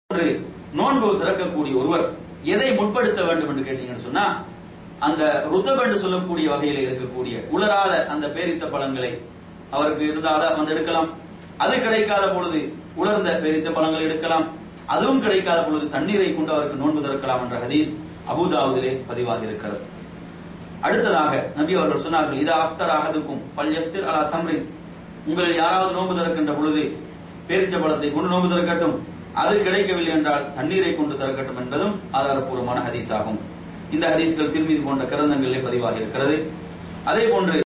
ஒரு நோன்பு திறக்கக்கூடிய ஒருவர் எதை முற்படுத்த வேண்டும் என்று கேட்டீங்கன்னு சொன்னா அந்த ருத்தப் என்று சொல்லக்கூடிய வகையில இருக்கக்கூடிய உலராத அந்த பேரித்த பழங்களை அவருக்கு இருந்தாத வந்து எடுக்கலாம் அது கிடைக்காத பொழுது உலர்ந்த பேரித்த பழங்களை எடுக்கலாம் அதுவும் கிடைக்காத பொழுது தண்ணீரை கொண்டு அவருக்கு நோன்பு திறக்கலாம் என்ற ஹதீஸ் அபுதாவுதிலே பதிவாகி இருக்கிறது அடுத்ததாக நபி அவர்கள் சொன்னார்கள் இதா அஃப்தர் அஹதுக்கும் ஃபல் யஃப்திர் அலா தம்ரின் உங்களில் யாராவது நோன்பு திறக்கின்ற பொழுது பேரிச்ச பழத்தை கொண்டு நோன்பு திறக்கட்டும் அது கிடைக்கவில்லை என்றால் தண்ணீரை கொண்டு திறக்கட்டும் என்பதும் ஆதாரப்பூர்வமான ஹதீஸ் ஆகும் இந்த ஹதீஸ்கள் திருமீது போன்ற கிரந்தங்களிலே பதிவாகி இருக்கிறது அதே போன்று